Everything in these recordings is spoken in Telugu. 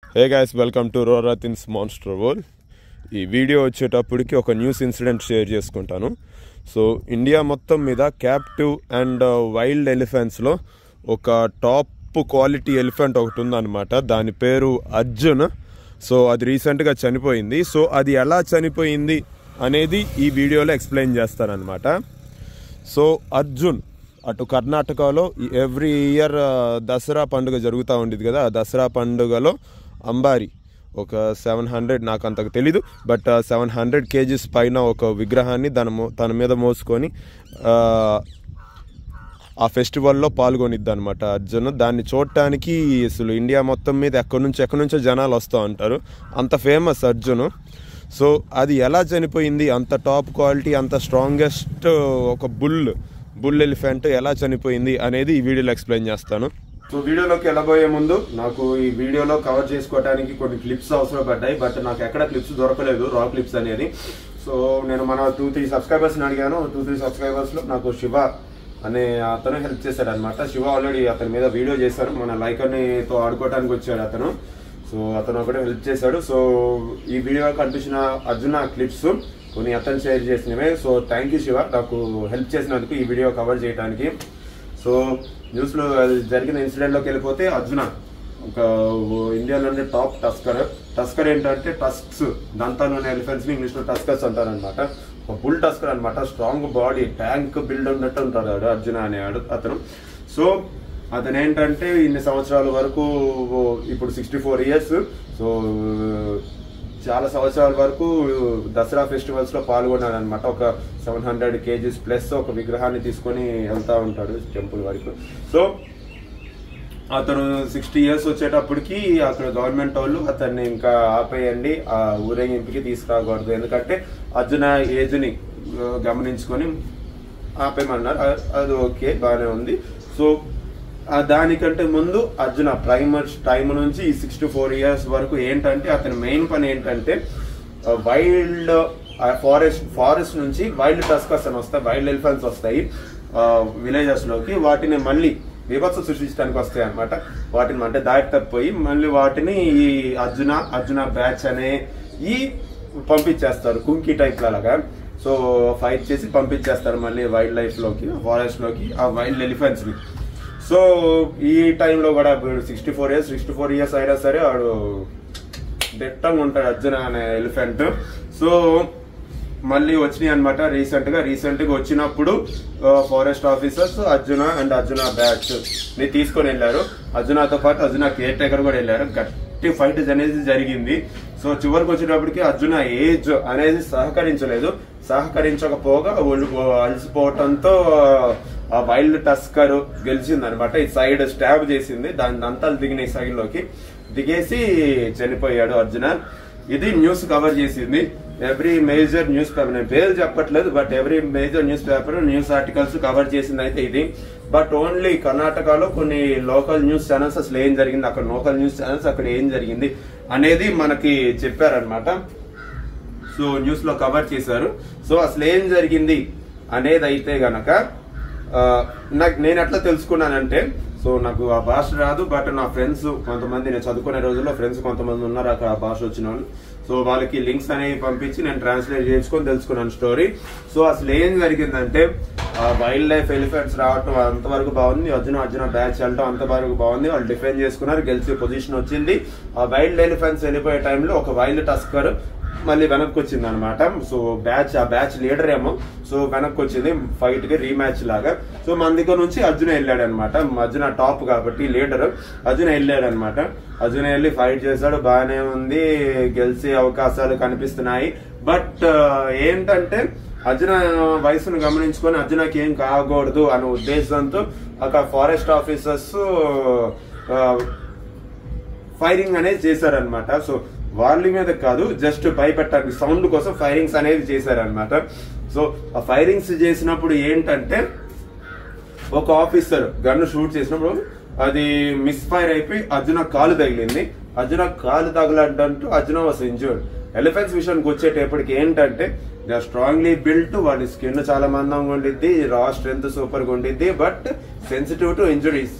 హే గైస్ వెల్కమ్ టు రోరాతిన్స్ మాన్స్టర్ వరల్డ్ ఈ వీడియో వచ్చేటప్పటికి ఒక న్యూస్ ఇన్సిడెంట్ షేర్ చేసుకుంటాను సో ఇండియా మొత్తం మీద క్యాప్టివ్ అండ్ వైల్డ్ ఎలిఫెంట్స్లో ఒక టాప్ క్వాలిటీ ఎలిఫెంట్ ఒకటి ఉందన్నమాట దాని పేరు అర్జున్ సో అది రీసెంట్గా చనిపోయింది సో అది ఎలా చనిపోయింది అనేది ఈ వీడియోలో ఎక్స్ప్లెయిన్ చేస్తానన్నమాట సో అర్జున్ అటు కర్ణాటకలో ఎవ్రీ ఇయర్ దసరా పండుగ జరుగుతూ ఉండేది కదా ఆ దసరా పండుగలో అంబారి ఒక సెవెన్ హండ్రెడ్ నాకు అంతకు తెలీదు బట్ సెవెన్ హండ్రెడ్ కేజీస్ పైన ఒక విగ్రహాన్ని తన మో- తన మీద మోసుకొని ఆ, ఆ ఫెస్టివల్లో పాల్గొనిద్ది అనమాట అర్జున్ దాన్ని చూడటానికి అసలు ఇండియా మొత్తం మీద ఎక్కడి నుంచి ఎక్కడి నుంచో జనాలు వస్తూ ఉంటారు అంత ఫేమస్ అర్జున్ సో అది ఎలా చనిపోయింది అంత టాప్ క్వాలిటీ అంత స్ట్రాంగెస్ట్ ఒక బుల్ బుల్ ఎలిఫెంట్ ఎలా చనిపోయింది అనేది ఈ వీడియోలో ఎక్స్ప్లెయిన్ చేస్తాను సో వీడియోలోకి వెళ్ళబోయే ముందు నాకు ఈ వీడియోలో కవర్ చేసుకోవడానికి కొన్ని క్లిప్స్ అవసరం పడ్డాయి బట్ నాకు ఎక్కడ క్లిప్స్ దొరకలేదు రా క్లిప్స్ అనేది సో నేను మన టూ త్రీ సబ్స్క్రైబర్స్ని అడిగాను టూ త్రీ సబ్స్క్రైబర్స్లో నాకు శివ అనే అతను హెల్ప్ చేశాడు అనమాట శివ ఆల్రెడీ అతని మీద వీడియో చేశారు మన లైకర్నితో ఆడుకోవడానికి వచ్చాడు అతను సో అతను ఒకటే హెల్ప్ చేశాడు సో ఈ వీడియో కనిపించిన అర్జున క్లిప్స్ కొన్ని అతను షేర్ చేసినవే సో థ్యాంక్ యూ శివ నాకు హెల్ప్ చేసినందుకు ఈ వీడియో కవర్ చేయడానికి సో న్యూస్లో జరిగిన ఇన్సిడెంట్లోకి వెళ్ళిపోతే అర్జున ఒక ఇండియాలోనే టాప్ టస్కర్ టస్కర్ ఏంటంటే టస్క్స్ దంతాలు ఉన్న ఎలిఫెంట్స్ని ఇంగ్లీష్లో టస్కర్స్ అంటారనమాట ఒక బుల్ టస్కర్ అనమాట స్ట్రాంగ్ బాడీ ట్యాంక్ బిల్డ్ ఉన్నట్టు ఉంటాడు ఆడు అర్జున అనేవాడు అతను సో అతను ఏంటంటే ఇన్ని సంవత్సరాల వరకు ఇప్పుడు సిక్స్టీ ఫోర్ ఇయర్స్ సో చాలా సంవత్సరాల వరకు దసరా ఫెస్టివల్స్ లో పాల్గొన్నాడు అనమాట ఒక సెవెన్ హండ్రెడ్ కేజీస్ ప్లస్ ఒక విగ్రహాన్ని తీసుకొని వెళ్తా ఉంటాడు టెంపుల్ వరకు సో అతను సిక్స్టీ ఇయర్స్ వచ్చేటప్పటికి అక్కడ గవర్నమెంట్ వాళ్ళు అతన్ని ఇంకా ఆపేయండి ఆ ఊరేగింపుకి తీసుకురాకూడదు ఎందుకంటే అర్జున ఏజ్ ని ఆ, గమనించుకొని ఆపేయమన్నారు అ- అది ఓకే బాగానే ఉంది సో ఆ దానికంటే ముందు అర్జున ప్రైమర్ టైం నుంచి ఈ సిక్స్టీ ఫోర్ ఇయర్స్ వరకు ఏంటంటే అతని మెయిన్ పని ఏంటంటే వైల్డ్ ఫారెస్ట్ ఫారెస్ట్ నుంచి వైల్డ్ టస్కర్స్ అని వస్తాయి వైల్డ్ ఎలిఫెంట్స్ వస్తాయి విలేజెస్ లోకి వాటిని మళ్ళీ విభత్స సృష్టించడానికి వస్తాయి అనమాట వాటిని అంటే దారి తప్పిపోయి మళ్ళీ వాటిని ఈ అర్జున అర్జున బ్యాచ్ అనే ఈ పంపించేస్తారు కుంకి టైప్ లాగా సో ఫైట్ చేసి పంపించేస్తారు మళ్ళీ వైల్డ్ లైఫ్ లోకి ఫారెస్ట్ లోకి ఆ వైల్డ్ ఎలిఫెంట్స్ ని సో ఈ టైంలో కూడా sixty four years sixty four years అయినా సరే వాడు దిట్టంగా ఉంటాడు అర్జున అనే ఎలిఫెంట్ సో మళ్ళీ వచ్చినాయి అనమాట రీసెంట్ గా రీసెంట్ గా వచ్చినప్పుడు forest officers Arjuna and Arjuna batch ని తీసుకొని వెళ్ళారు అర్జునతో పాటు అర్జున కేర్ టేకర్ కూడా వెళ్ళారు గట్టి ఫైట్ అనేది జరిగింది సో చివరికి వచ్చేటప్పటికి అర్జున ఏజ్ అనేది సహకరించలేదు సహకరించకపోగా ఒళ్ళు- అలసిపోవటంతో ఆ వైల్డ్ టస్కర్ గెలిచింది అనమాట ఈ సైడ్ స్టాబ్ చేసింది దాని దంతాలు దిగినాయి సైడ్ లోకి దిగేసి చనిపోయాడు అర్జున ఇది న్యూస్ కవర్ చేసింది ఎవ్రీ మేజర్ న్యూస్ పేపర్ నేను పేరు చెప్పట్లేదు but every major newspaper news articles cover చేసింది అయితే ఇది బట్ ఓన్లీ కర్ణాటకలో కొన్ని లోకల్ న్యూస్ ఛానల్స్ అసలు ఏం జరిగింది అక్కడ లోకల్ న్యూస్ ఛానల్స్ అక్కడ ఏం జరిగింది అనేది మనకి చెప్పారనమాట సో న్యూస్ లో కవర్ చేశారు సో అసలు ఏం జరిగింది అనేది అయితే గనక ఆ, నాకు నేను ఎట్లా తెలుసుకున్నానంటే సో నాకు ఆ భాష రాదు బట్ నా ఫ్రెండ్స్ కొంతమంది నేను చదువుకునే రోజుల్లో ఫ్రెండ్స్ కొంతమంది ఉన్నారు అక్కడ ఆ భాష వచ్చిన వాళ్ళు సో వాళ్ళకి లింక్స్ అనేవి పంపించి నేను ట్రాన్స్లేట్ చేసుకొని తెలుసుకున్నాను స్టోరీ సో అసలు ఏం జరిగిందంటే ఆ వైల్డ్ లైఫ్ ఎలిఫెంట్స్ రావటం అంతవరకు బాగుంది అర్జున అర్జున బ్యాచ్ వెళ్ళటం అంతవరకు బాగుంది వాళ్ళు డిఫెండ్ చేసుకున్నారు గెలిచే పొజిషన్ వచ్చింది ఆ వైల్డ్ ఎలిఫెంట్స్ వెళ్ళిపోయే టైంలో ఒక వైల్డ్ టస్కర్ మళ్ళీ వెనక్కి వచ్చింది అనమాట సో బ్యాచ్ ఆ బ్యాచ్ లీడర్ ఏమో సో వెనక్కి వచ్చింది ఫైట్ కి రీమ్యాచ్ లాగా సో మన దగ్గర నుంచి అర్జున వెళ్ళాడు అనమాట అర్జున టాప్ కాబట్టి లీడర్ అర్జున వెళ్ళాడు అనమాట అర్జున వెళ్ళి ఫైట్ చేశాడు బాగానే ఉంది గెలిచే అవకాశాలు కనిపిస్తున్నాయి బట్ ఏంటంటే అర్జున వయసును గమనించుకొని అర్జునకి ఏం కాకూడదు అనే ఉద్దేశంతో అక్కడ ఫారెస్ట్ ఆఫీసర్స్ ఫైరింగ్ అనేది చేశారనమాట సో వాళ్ళ మీద కాదు జస్ట్ భయపెట్టడానికి సౌండ్ కోసం ఫైరింగ్స్ అనేది చేశారనమాట సో ఆ ఫైరింగ్స్ చేసినప్పుడు ఏంటంటే ఒక ఆఫీసర్ గన్ను షూట్ చేసినప్పుడు అది మిస్ ఫైర్ అయిపోయి అర్జున కాలు తగిలింది అర్జున కాలు తగలడంటూ అర్జున వాస్ ఇంజూర్డ్ ఎలిఫెంట్స్ విషయానికి వచ్చేటప్పటికి ఏంటంటే దే ఆర్ స్ట్రాంగ్లీ బిల్ట్ వాళ్ళ స్కిన్ చాలా మందంగా ఉండిద్ది రా స్ట్రెంత్ సూపర్ గా ఉండిద్ది బట్ సెన్సిటివ్ టు ఇంజురీస్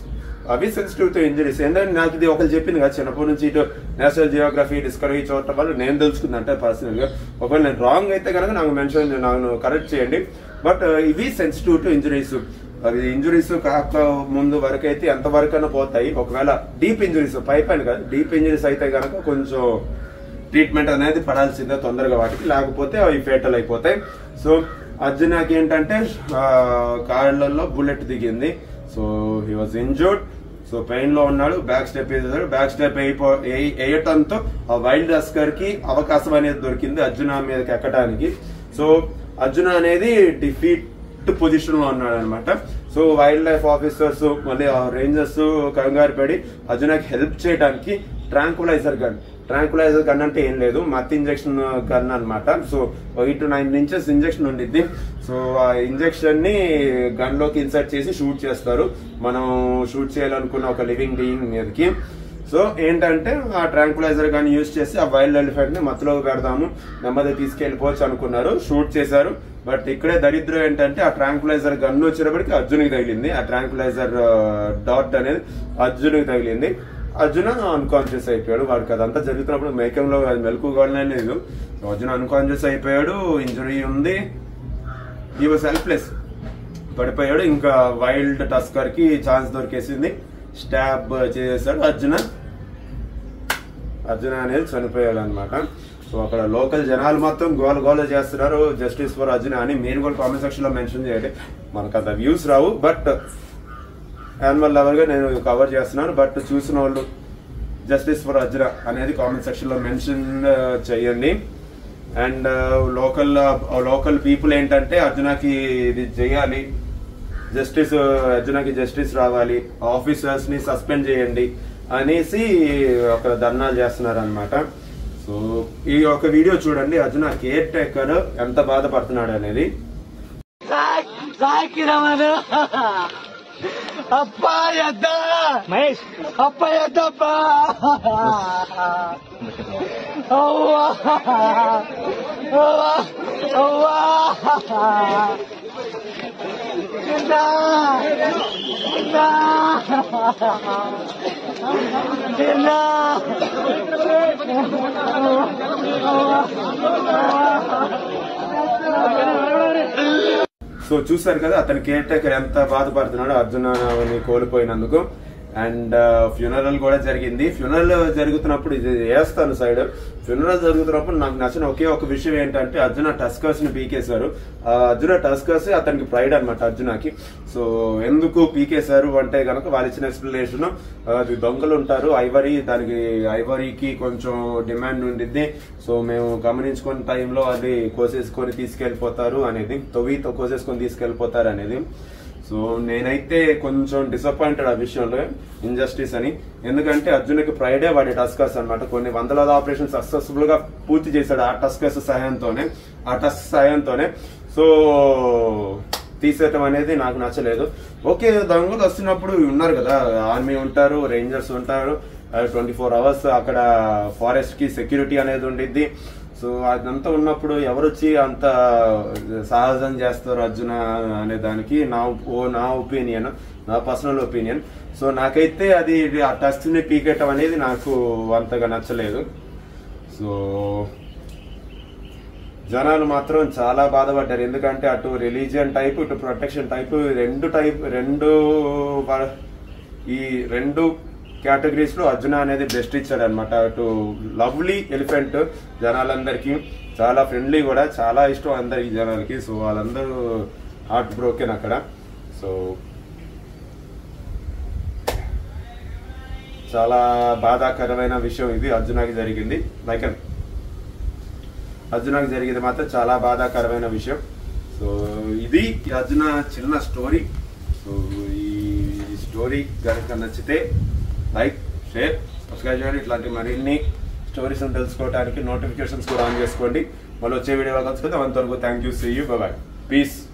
అవి సెన్సిటివ్ టు ఇంజరీస్ ఏంటంటే నాకు ఇది ఒకరు చెప్పింది కదా చిన్నప్పటి నుంచి ఇటు నేషనల్ జియోగ్రఫీ డిస్కవరీ చూడటం వల్ల నేను తెలుసుకుంది అంటే పర్సనల్ గా ఒకవేళ నేను రాంగ్ అయితే కనుక నాకు మెన్షన్ నాకు కరెక్ట్ చేయండి బట్ ఇవి సెన్సిటివ్ టు ఇంజరీస్ అవి ఇంజురీస్ కాక ముందు వరకు అయితే ఎంత వరకైనా పోతాయి ఒకవేళ డీప్ ఇంజురీస్ పై పైన కాదు డీప్ ఇంజురీస్ అయితే కనుక కొంచెం ట్రీట్మెంట్ అనేది పడాల్సిందే తొందరగా వాటికి లేకపోతే అవి ఫేటల్ అయిపోతాయి సో అర్జునాకి ఏంటంటే ఆ, కాళ్ళల్లో బుల్లెట్ దిగింది so he was injured so pain లో ఉన్నాడు బ్యాక్ స్టెప్ వేసేసాడు బ్యాక్ స్టెప్ అయిపో వేయ- వేయటంతో ఆ వైల్డ్ రస్కర్ కి అవకాశం అనేది దొరికింది అర్జున మీదకి ఎక్కడానికి సో అర్జున అనేది డిఫీట్ పొజిషన్ లో ఉన్నాడు అనమాట సో వైల్డ్ లైఫ్ ఆఫీసర్స్ మళ్ళీ రేంజర్స్ కంగారు పడి అర్జునకి హెల్ప్ చేయడానికి ట్రాంకులైజర్ గన్ ట్రాంకులైజర్ గన్ అంటే ఏం లేదు మత్ ఇంజెక్షన్ గన్ అన్నమాట so eight to nine inches injection ఉండిద్ది సో ఆ ఇంజెక్షన్ ని గన్ లోకి ఇన్సర్ట్ చేసి షూట్ చేస్తారు మనం షూట్ చేయాలనుకున్న ఒక లివింగ్ బీయింగ్ మీదకి సో ఏంటంటే ఆ ట్రాంకులైజర్ కానీ యూజ్ చేసి ఆ వైల్డ్ ఎలిఫెంట్ ని మత్తులోకి పెడదాము నెమ్మది తీసుకెళ్లిపోవచ్చు అనుకున్నారు షూట్ చేశారు బట్ ఇక్కడే దరిద్రం ఏంటంటే ఆ ట్రాంకులైజర్ గన్ వచ్చినప్పటికి అర్జున్కి తగిలింది ఆ ట్రాంకులైజర్ డాట్ అనేది అర్జున్కి తగిలింది అర్జున అన్కాన్షియస్ అయిపోయాడు వాడికి అదంతా జరుగుతున్నప్పుడు మేకంలో అది మెలకుగానే లేదు సో అర్జున అన్కాన్షియస్ అయిపోయాడు ఇంజరీ ఉంది ఈ వాజ్ హెల్ప్లెస్ పడిపోయాడు ఇంకా వైల్డ్ టస్కర్ కి ఛాన్స్ దొరికేసింది స్టాబ్ చేసేసాడు అర్జున అర్జున అనేది చనిపోయాడు అనమాట సో అక్కడ లోకల్ జనాలు మొత్తం గోల గోల చేస్తున్నారు జస్టిస్ ఫర్ అర్జున అని మీరు కూడా కామెంట్ సెక్షన్ లో మెన్షన్ చేయండి మనకు అంత వ్యూస్ రావు బట్ యానిమల్ లవర్ గా నేను కవర్ చేస్తున్నాను బట్ చూసిన వాళ్ళు జస్టిస్ ఫర్ అర్జున అనేది కామెంట్ సెక్షన్ లో మెన్షన్ చేయండి అండ్ లోకల్ లోకల్ పీపుల్ ఏంటంటే అర్జునకి ఇది చేయాలి జస్టిస్ అర్జునకి జస్టిస్ రావాలి ఆఫీసర్స్ ని సస్పెండ్ చేయండి అనేసి ఒక ధర్నాలు చేస్తున్నారు అనమాట సో ఈ ఒక వీడియో చూడండి అర్జున కేర్ టేకర్ ఎంత బాధపడుతున్నాడు అనేది సాకిరమను అప్ప ఎద్ద మహేష్ అప్ప ఎద్దప్ప అవ్వా అవ్వా అవ్వా చిన్నా చిన్నా చిన్నా సో చూసారు కదా అతని కేర్ టేకర్ ఎంత బాధపడుతున్నాడు అర్జునని కోల్పోయినందుకు అండ్ ఫ్యూనరల్ కూడా జరిగింది ఫ్యూనరల్ జరుగుతున్నప్పుడు ఇది వేస్తాను సైడ్ ఫ్యూనరల్ జరుగుతున్నప్పుడు నాకు నచ్చిన ఒకే ఒక విషయం ఏంటంటే అర్జున టస్కర్స్ ని పీకేశారు ఆ అర్జున టస్కర్స్ అతనికి ప్రైడ్ అనమాట అర్జునకి సో ఎందుకు పీకేశారు అంటే గనక వాళ్ళు ఇచ్చిన ఎక్స్ప్లెనేషన్ అది దొంగలు ఉంటారు ఐవరీ దానికి ఐవరీకి కొంచెం డిమాండ్ ఉండిద్ది సో మేము గమనించుకున్న టైంలో అది కోసేసుకొని తీసుకెళ్లిపోతారు అనేది తొవ్వి కోసేసుకొని తీసుకెళ్లిపోతారు అనేది సో నేనైతే కొంచెం డిసప్పాయింటెడ్ ఆ విషయంలో ఇంజస్టిస్ అని ఎందుకంటే అర్జున్కి ఫ్రైడే వాడి టస్కర్స్ అన్నమాట కొన్ని వందలాది ఆపరేషన్ సక్సెస్ఫుల్ గా పూర్తి చేశాడు ఆ టస్కర్స్ సహాయంతోనే ఆ టస్ సహాయంతోనే సో తీసేయటం అనేది నాకు నచ్చలేదు ఓకే దొంగలు వస్తున్నప్పుడు ఉన్నారు కదా ఆర్మీ ఉంటారు రేంజర్స్ ఉంటారు ట్వంటీ ఫోర్ అవర్స్ అక్కడ ఫారెస్ట్ కి సెక్యూరిటీ అనేది ఉండిద్ది సో అదంతా ఉన్నప్పుడు ఎవరొచ్చి అంత సాహసం చేస్తారు అర్జున అనే దానికి నా ఓ నా ఒపీనియన్ నా పర్సనల్ ఒపీనియన్ సో నాకైతే అది ఆ టచ్ ని పీకెట్టం అనేది నాకు అంతగా నచ్చలేదు సో జనాలు మాత్రం చాలా బాధపడ్డారు ఎందుకంటే అటు రిలీజియన్ టైప్ ఇటు ప్రొటెక్షన్ టైప్ రెండు టైప్ రెండు వా- ఈ రెండు కేటగిరీస్ లో అర్జున అనేది బెస్ట్ ఇచ్చాడు అనమాట అటు లవ్లీ ఎలిఫెంట్ జనాలందరికీ చాలా ఫ్రెండ్లీ కూడా చాలా ఇష్టం అందరికి జనాలకి సో వాళ్ళందరూ హార్ట్ బ్రోకెన్ అక్కడ సో చాలా బాధాకరమైన విషయం ఇది అర్జునకి జరిగింది లైక్ అర్జునకి జరిగింది మాత్రం చాలా బాధాకరమైన విషయం సో ఇది అర్జున చిన్న స్టోరీ సో ఈ స్టోరీ కనుక నచ్చితే లైక్ షేర్ సబ్స్క్రైబ్ చేయండి ఇట్లాంటి మరిన్ని స్టోరీస్ తెలుసుకోవడానికి నోటిఫికేషన్స్ కూడా ఆన్ చేసుకోండి మళ్ళీ వచ్చే వీడియోలో కలుసుకుందాం అంతవరకు thank you see you bye piece